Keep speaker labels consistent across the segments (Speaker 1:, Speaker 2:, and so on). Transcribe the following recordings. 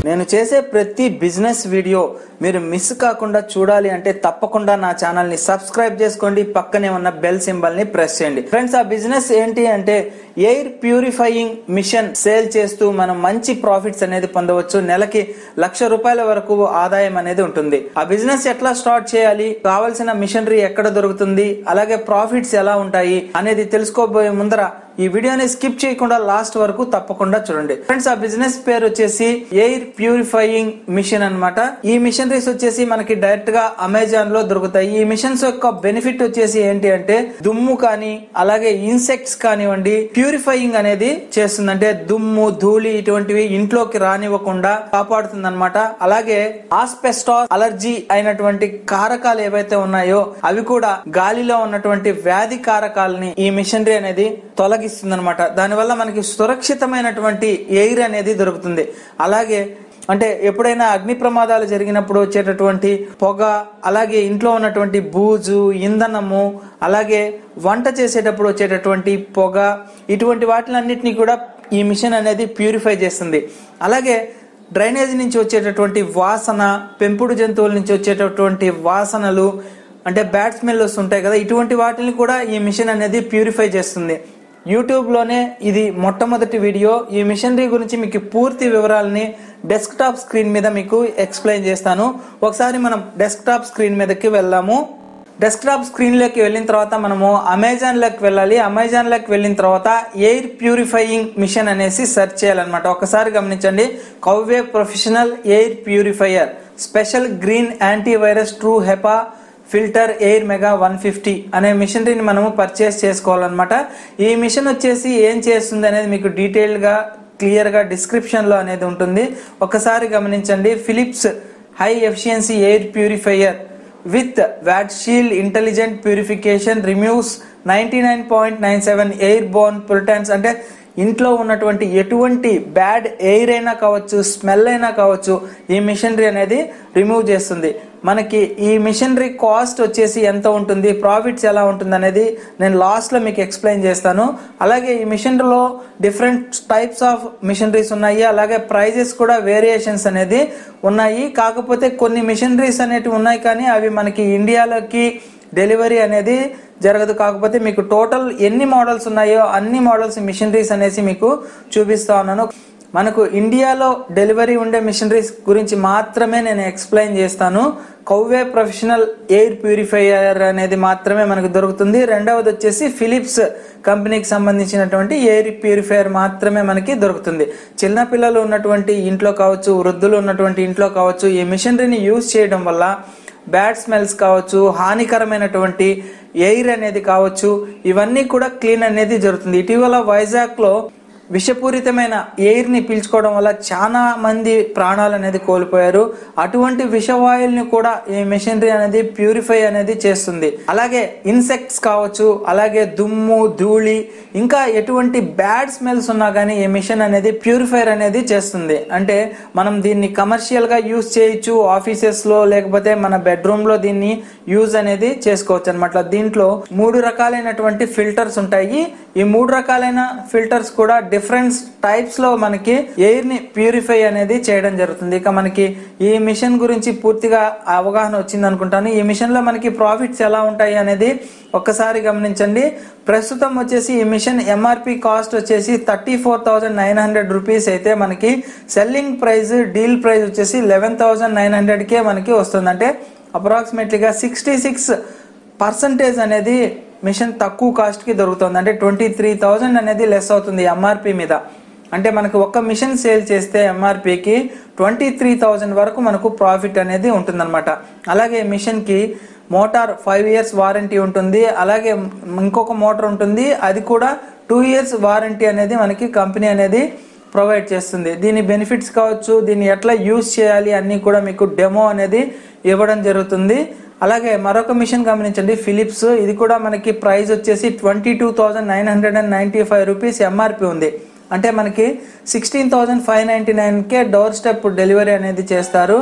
Speaker 1: నేను చేసే ప్రతి బిజినెస్ వీడియో మీరు మిస్ కాకుండా చూడాలి అంటే తప్పకుండా నా ఛానల్ ని సబ్స్క్రైబ్ చేసుకోండి పక్కనే ఉన్న బెల్ సింబల్ ని ప్రెస్ చేయండి ఫ్రెండ్స్ ఆ బిజినెస్ ఏంటి అంటే ఎయిర్ ప్యూరిఫైయింగ్ మిషన్ సేల్ చేస్తూ మనం మంచి ప్రాఫిట్స్ అనేది పొందవచ్చు నెలకి లక్ష రూపాయల వరకు ఆదాయం అనేది ఉంటుంది ఆ బిజినెస్ ఎట్లా స్టార్ట్ చేయాలి కావాల్సిన మిషనరీ ఎక్కడ దొరుకుతుంది అలాగే ప్రాఫిట్స్ ఎలా ఉంటాయి అనేది తెలుసుకోబోయే ముందర ఈ వీడియోని స్కిప్ చేయకుండా లాస్ట్ వరకు తప్పకుండా చూడండి ఫ్రెండ్స్ ఆ బిజినెస్ పేరు వచ్చేసి ఎయిర్ ప్యూరిఫైయింగ్ మిషన్ అన్నమాట ఈ మిషనరీస్ వచ్చేసి మనకి డైరెక్ట్ గా అమెజాన్ లో దొరుకుతాయి ఈ మిషన్స్ యొక్క బెనిఫిట్ వచ్చేసి ఏంటి అంటే దుమ్ము కానీ అలాగే ఇన్సెక్ట్స్ కానివ్వండి ప్యూరిఫైయింగ్ అనేది చేస్తుంది అంటే దుమ్ము ధూళి ఇటువంటివి ఇంట్లోకి రానివ్వకుండా కాపాడుతుంది అనమాట అలాగే ఆస్పెస్టాస్ అలర్జీ అయినటువంటి కారకాలు ఏవైతే ఉన్నాయో అవి కూడా గాలిలో ఉన్నటువంటి వ్యాధి కారకాలని ఈ మిషనరీ అనేది తొలగిస్తుంది అనమాట దానివల్ల మనకి సురక్షితమైనటువంటి ఎయిర్ అనేది దొరుకుతుంది అలాగే అంటే ఎప్పుడైనా అగ్ని ప్రమాదాలు జరిగినప్పుడు వచ్చేటటువంటి పొగ అలాగే ఇంట్లో ఉన్నటువంటి బూజు ఇంధనము అలాగే వంట చేసేటప్పుడు వచ్చేటటువంటి పొగ ఇటువంటి వాటిలన్నిటినీ కూడా ఈ మిషన్ అనేది ప్యూరిఫై చేస్తుంది అలాగే డ్రైనేజ్ నుంచి వచ్చేటటువంటి వాసన పెంపుడు జంతువుల నుంచి వచ్చేటటువంటి వాసనలు అంటే బ్యాడ్ స్మెల్ వస్తుంటాయి కదా ఇటువంటి వాటిని కూడా ఈ మిషన్ అనేది ప్యూరిఫై చేస్తుంది యూట్యూబ్లోనే ఇది మొట్టమొదటి వీడియో ఈ మిషనరీ గురించి మీకు పూర్తి వివరాలని డెస్క్టాప్ స్క్రీన్ మీద మీకు ఎక్స్ప్లెయిన్ చేస్తాను ఒకసారి మనం డెస్క్టాప్ స్క్రీన్ మీదకి వెళ్దాము డెస్క్టాప్ స్క్రీన్లోకి వెళ్ళిన తర్వాత మనము అమెజాన్లోకి వెళ్ళాలి అమెజాన్లోకి వెళ్ళిన తర్వాత ఎయిర్ ప్యూరిఫైయింగ్ మిషన్ అనేసి సెర్చ్ చేయాలన్నమాట ఒకసారి గమనించండి Coway professional air purifier special green antivirus true HEPA filter air mega one fifty అనే మిషనరీని మనము పర్చేస్ చేసుకోవాలన్నమాట ఈ మిషన్ వచ్చేసి ఏం చేస్తుంది అనేది మీకు డీటెయిల్గా క్లియర్గా డిస్క్రిప్షన్లో అనేది ఉంటుంది ఒకసారి గమనించండి Philips high efficiency air purifier with VitaShield intelligent purification removes ninety nine point nine seven airborne pollutants అంటే ఇంట్లో ఉన్నటువంటి ఎటువంటి బ్యాడ్ ఎయిర్ అయినా కావచ్చు స్మెల్ అయినా కావచ్చు ఈ మిషనరీ అనేది రిమూవ్ చేస్తుంది మనకి ఈ మిషనరీ కాస్ట్ వచ్చేసి ఎంత ఉంటుంది ప్రాఫిట్స్ ఎలా ఉంటుంది అనేది నేను లాస్ట్లో మీకు ఎక్స్ప్లెయిన్ చేస్తాను అలాగే ఈ మిషనరీలో డిఫరెంట్ టైప్స్ ఆఫ్ మిషనరీస్ ఉన్నాయి అలాగే ప్రైజెస్ కూడా వేరియేషన్స్ అనేది ఉన్నాయి కాకపోతే కొన్ని మిషనరీస్ అనేటివి ఉన్నాయి కానీ అవి మనకి ఇండియాలోకి డెలివరీ అనేది జరగదు కాకపోతే మీకు టోటల్ ఎన్ని మోడల్స్ ఉన్నాయో అన్ని మోడల్స్ మిషనరీస్ అనేసి మీకు చూపిస్తా ఉన్నాను మనకు ఇండియాలో డెలివరీ ఉండే మిషనరీస్ గురించి మాత్రమే నేను ఎక్స్ప్లెయిన్ చేస్తాను కౌవే ప్రొఫెషనల్ ఎయిర్ ప్యూరిఫైయర్ అనేది మాత్రమే మనకు దొరుకుతుంది రెండవది వచ్చేసి ఫిలిప్స్ కంపెనీకి సంబంధించినటువంటి ఎయిర్ ప్యూరిఫైయర్ మాత్రమే మనకి దొరుకుతుంది చిన్న పిల్లలు ఉన్నటువంటి ఇంట్లో కావచ్చు వృద్ధులు ఉన్నటువంటి ఇంట్లో కావచ్చు ఈ మిషనరీని యూజ్ చేయడం వల్ల బ్యాడ్ స్మెల్స్ కావచ్చు హానికరమైనటువంటి ఎయిర్ అనేది కావచ్చు ఇవన్నీ కూడా క్లీన్ అనేది జరుగుతుంది ఇటీవల వైజాగ్లో విషపూరితమైన ఎయిర్ని పీల్చుకోవడం వల్ల చాలా మంది ప్రాణాలు అనేది కోల్పోయారు అటువంటి విషవాయుల్ని కూడా ఈ మెషినరీ అనేది ప్యూరిఫై అనేది చేస్తుంది అలాగే ఇన్సెక్ట్స్ కావచ్చు అలాగే దుమ్ము ధూళి ఇంకా ఎటువంటి బ్యాడ్ స్మెల్స్ ఉన్నా కానీ ఈ మిషన్ అనేది ప్యూరిఫైర్ అనేది చేస్తుంది అంటే మనం దీన్ని కమర్షియల్ గా యూజ్ చేయొచ్చు ఆఫీసెస్ లో లేకపోతే మన బెడ్రూమ్ లో దీన్ని యూజ్ అనేది చేసుకోవచ్చు అనమాట దీంట్లో మూడు రకాలైనటువంటి ఫిల్టర్స్ ఉంటాయి ఈ మూడు రకాలైన ఫిల్టర్స్ కూడా డిఫరెంట్ టైప్స్ లో మనకి ఎయిర్ ని ప్యూరిఫై అనేది చేయడం జరుగుతుంది ఇక మనకి ఈ మిషన్ గురించి పూర్తిగా అవగాహన వచ్చింది అనుకుంటాను ఈ మిషన్ లో మనకి ప్రాఫిట్స్ ఎలా ఉంటాయి అనేది ఒక్కసారి గమనించండి ప్రస్తుతం వచ్చేసి ఈ మిషన్ ఎంఆర్పి కాస్ట్ వచ్చేసి thirty four thousand nine hundred rupees అయితే మనకి సెల్లింగ్ ప్రైస్ డీల్ ప్రైస్ వచ్చేసి లెవెన్ థౌజండ్ నైన్ హండ్రెడ్కే మనకి వస్తుంది అంటే అప్రాక్సిమేట్లీగా సిక్స్టీ సిక్స్ పర్సంటేజ్ అనేది మిషన్ తక్కువ కాస్ట్కి దొరుకుతుంది అంటే ట్వంటీ త్రీ థౌజండ్ అనేది లెస్ అవుతుంది ఎంఆర్పి మీద అంటే మనకు ఒక్క మిషన్ సేల్ చేస్తే ఎంఆర్పికి ట్వంటీ త్రీ థౌజండ్ వరకు మనకు ప్రాఫిట్ అనేది ఉంటుందన్నమాట అలాగే మిషన్కి మోటార్ ఫైవ్ ఇయర్స్ వారంటీ ఉంటుంది అలాగే ఇంకొక మోటార్ ఉంటుంది అది కూడా టూ ఇయర్స్ వారంటీ అనేది మనకి కంపెనీ అనేది ప్రొవైడ్ చేస్తుంది దీని బెనిఫిట్స్ కావచ్చు దీన్ని ఎట్లా యూజ్ చేయాలి అన్నీ కూడా మీకు డెమో అనేది ఇవ్వడం జరుగుతుంది అలాగే మరొక మిషన్ గమనించండి ఫిలిప్స్ ఇది కూడా మనకి ప్రైస్ వచ్చేసి twenty two thousand nine hundred and ninety five rupees MRP ఉంది అంటే మనకి సిక్స్టీన్ థౌజండ్ ఫైవ్ నైంటీ నైన్కే డోర్ స్టెప్ డెలివరీ అనేది చేస్తారు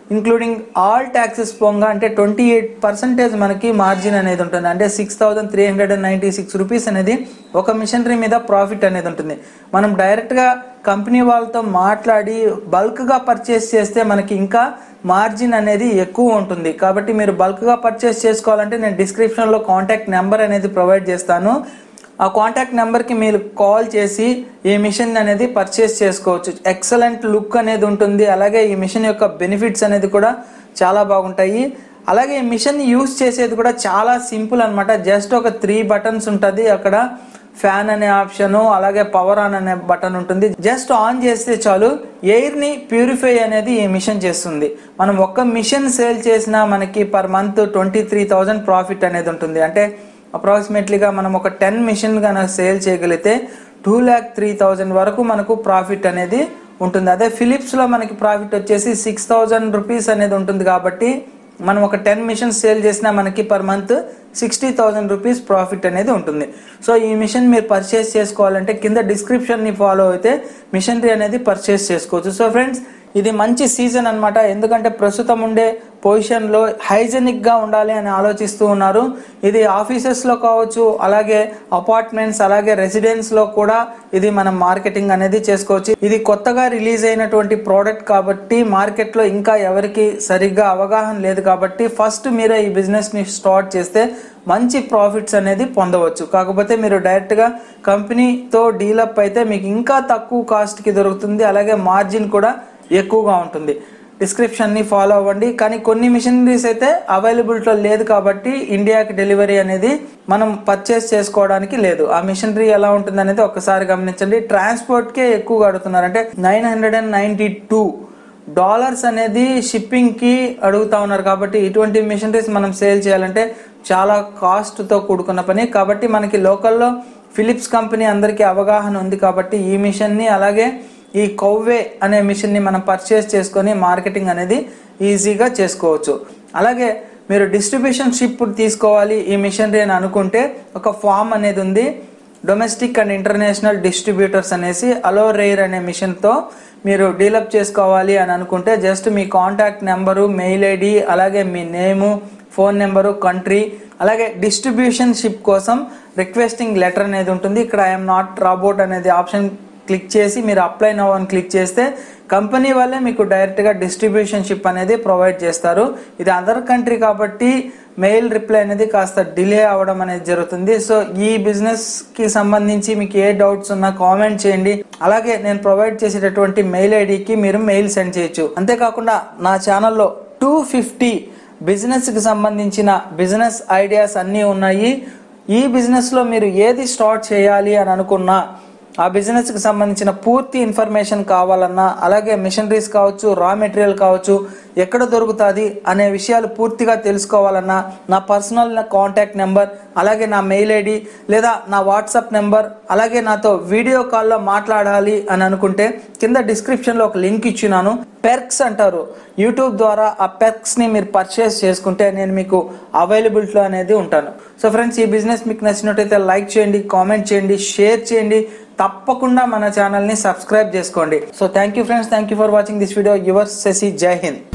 Speaker 1: ఇంక్లూడింగ్ ఆల్ ట్యాక్సెస్ పోగా అంటే ట్వంటీ ఎయిట్ పర్సెంటేజ్ మనకి మార్జిన్ అనేది ఉంటుంది అంటే six thousand three hundred and ninety six rupees అనేది ఒక మిషనరీ మీద ప్రాఫిట్ అనేది ఉంటుంది మనం డైరెక్ట్గా కంపెనీ వాళ్ళతో మాట్లాడి బల్క్గా పర్చేస్ చేస్తే మనకి ఇంకా మార్జిన్ అనేది ఎక్కువ ఉంటుంది కాబట్టి మీరు బల్క్గా పర్చేస్ చేసుకోవాలంటే నేను డిస్క్రిప్షన్లో కాంటాక్ట్ నెంబర్ అనేది ప్రొవైడ్ చేస్తాను ఆ కాంటాక్ట్ నెంబర్కి మీరు కాల్ చేసి ఈ మిషన్ అనేది పర్చేస్ చేసుకోవచ్చు ఎక్సలెంట్ లుక్ అనేది ఉంటుంది అలాగే ఈ మిషన్ యొక్క బెనిఫిట్స్ అనేది కూడా చాలా బాగుంటాయి అలాగే ఈ మిషన్ యూస్ చేసేది కూడా చాలా సింపుల్ అనమాట జస్ట్ ఒక త్రీ బటన్స్ ఉంటుంది అక్కడ ఫ్యాన్ అనే ఆప్షన్ అలాగే పవర్ ఆన్ అనే బటన్ ఉంటుంది జస్ట్ ఆన్ చేస్తే చాలు ఎయిర్ ని ప్యూరిఫై అనేది ఈ మిషన్ చేస్తుంది మనం ఒక్క మిషన్ సేల్ చేసినా మనకి per month twenty three thousand profit అనేది ఉంటుంది అంటే అప్రాక్సిమేట్లీగా మనం ఒక టెన్ మిషన్ కనుక సేల్ చేయగలిగితే టూ ల్యాక్ త్రీ థౌజండ్ వరకు మనకు ప్రాఫిట్ అనేది ఉంటుంది అదే ఫిలిప్స్లో మనకి ప్రాఫిట్ వచ్చేసి సిక్స్ థౌజండ్ రూపీస్ అనేది ఉంటుంది కాబట్టి మనం ఒక టెన్ మిషన్ సేల్ చేసినా మనకి per month sixty thousand rupees profit అనేది ఉంటుంది సో ఈ మిషన్ మీరు పర్చేస్ చేసుకోవాలంటే కింద డిస్క్రిప్షన్ని ఫాలో అయితే మిషనరీ అనేది పర్చేస్ చేసుకోవచ్చు సో ఫ్రెండ్స్ ఇది మంచి సీజన్ అన్నమాట ఎందుకంటే ప్రస్తుతం ఉండే పొజిషన్లో హైజెనిక్గా ఉండాలి అని ఆలోచిస్తూ ఉన్నారు ఇది ఆఫీసెస్లో కావచ్చు అలాగే అపార్ట్మెంట్స్ అలాగే రెసిడెన్స్లో కూడా ఇది మనం మార్కెటింగ్ అనేది చేసుకోవచ్చు ఇది కొత్తగా రిలీజ్ అయినటువంటి ప్రోడక్ట్ కాబట్టి మార్కెట్లో ఇంకా ఎవరికి సరిగ్గా అవగాహన లేదు కాబట్టి ఫస్ట్ మీరే ఈ బిజినెస్ని స్టార్ట్ చేస్తే మంచి ప్రాఫిట్స్ అనేది పొందవచ్చు కాకపోతే మీరు డైరెక్ట్గా కంపెనీతో డీలప్ అయితే మీకు ఇంకా తక్కువ కాస్ట్కి దొరుకుతుంది అలాగే మార్జిన్ కూడా ఎక్కువగా ఉంటుంది డిస్క్రిప్షన్ని ఫాలో అవ్వండి కానీ కొన్ని మిషనరీస్ అయితే అవైలబిలిటీలో లేదు కాబట్టి ఇండియాకి డెలివరీ అనేది మనం పర్చేస్ చేసుకోవడానికి లేదు ఆ మిషనరీ ఎలా ఉంటుంది అనేది ఒకసారి గమనించండి ట్రాన్స్పోర్ట్కే ఎక్కువగా అడుగుతున్నారు అంటే nine hundred and ninety two dollars అనేది షిప్పింగ్కి అడుగుతా ఉన్నారు కాబట్టి ఇటువంటి మిషనరీస్ మనం సేల్ చేయాలంటే చాలా కాస్ట్తో కూడుకున్న పని కాబట్టి మనకి లోకల్లో ఫిలిప్స్ కంపెనీ అందరికీ అవగాహన ఉంది కాబట్టి ఈ మిషన్ని అలాగే ఈ కౌవే అనే మిషన్ని మనం పర్చేస్ చేసుకొని మార్కెటింగ్ అనేది ఈజీగా చేసుకోవచ్చు అలాగే మీరు డిస్ట్రిబ్యూషన్ షిప్ తీసుకోవాలి ఈ మిషనరీ అని అనుకుంటే ఒక ఫామ్ అనేది ఉంది డొమెస్టిక్ అండ్ ఇంటర్నేషనల్ డిస్ట్రిబ్యూటర్స్ అనేసి అలో రేర్ అనే మిషన్తో మీరు డీలప్ చేసుకోవాలి అని అనుకుంటే జస్ట్ మీ కాంటాక్ట్ నెంబరు మెయిల్ ఐడి అలాగే మీ నేము ఫోన్ నెంబరు కంట్రీ అలాగే డిస్ట్రిబ్యూషన్ షిప్ కోసం రిక్వెస్టింగ్ లెటర్ అనేది ఉంటుంది ఇక్కడ ఐఎమ్ నాట్ రాబోట్ అనేది ఆప్షన్ క్లిక్ చేసి మీరు అప్లై నవ్ అని క్లిక్ చేస్తే కంపెనీ వాళ్ళే మీకు డైరెక్ట్గా డిస్ట్రిబ్యూషన్ షిప్ అనేది ప్రొవైడ్ చేస్తారు ఇది అదర్ కంట్రీ కాబట్టి మెయిల్ రిప్లై అనేది కాస్త డిలే అవ్వడం అనేది జరుగుతుంది సో ఈ బిజినెస్కి సంబంధించి మీకు ఏ డౌట్స్ ఉన్నా కామెంట్ చేయండి అలాగే నేను ప్రొవైడ్ చేసేటటువంటి మెయిల్ ఐడికి మీరు మెయిల్ సెండ్ చేయొచ్చు అంతేకాకుండా నా ఛానల్లో టూ ఫిఫ్టీ బిజినెస్కి సంబంధించిన బిజినెస్ ఐడియాస్ అన్నీ ఉన్నాయి ఈ బిజినెస్లో మీరు ఏది స్టార్ట్ చేయాలి అని అనుకున్నా ఆ బిజినెస్కి సంబంధించిన పూర్తి ఇన్ఫర్మేషన్ కావాలన్నా అలాగే మిషనరీస్ కావచ్చు రా మెటీరియల్ కావచ్చు ఎక్కడ దొరుకుతుంది అనే విషయాలు పూర్తిగా తెలుసుకోవాలన్నా నా పర్సనల్ కాంటాక్ట్ నెంబర్ అలాగే నా మెయిల్ ఐడి లేదా నా వాట్సాప్ నెంబర్ అలాగే నాతో వీడియో కాల్లో మాట్లాడాలి అని అనుకుంటే కింద డిస్క్రిప్షన్లో ఒక లింక్ ఇచ్చినాను పెర్క్స్ అంటారు యూట్యూబ్ ద్వారా ఆ పెర్క్స్ని మీరు పర్చేస్ చేసుకుంటే నేను మీకు అవైలబిలిటీలో అనేది ఉంటాను సో ఫ్రెండ్స్ ఈ బిజినెస్ మీకు నచ్చినట్టయితే లైక్ చేయండి కామెంట్ చేయండి షేర్ చేయండి తప్పకుండా మన ఛానల్ని సబ్స్క్రైబ్ చేసుకోండి so thank you friends thank you for watching this video your Shashi జై హింద్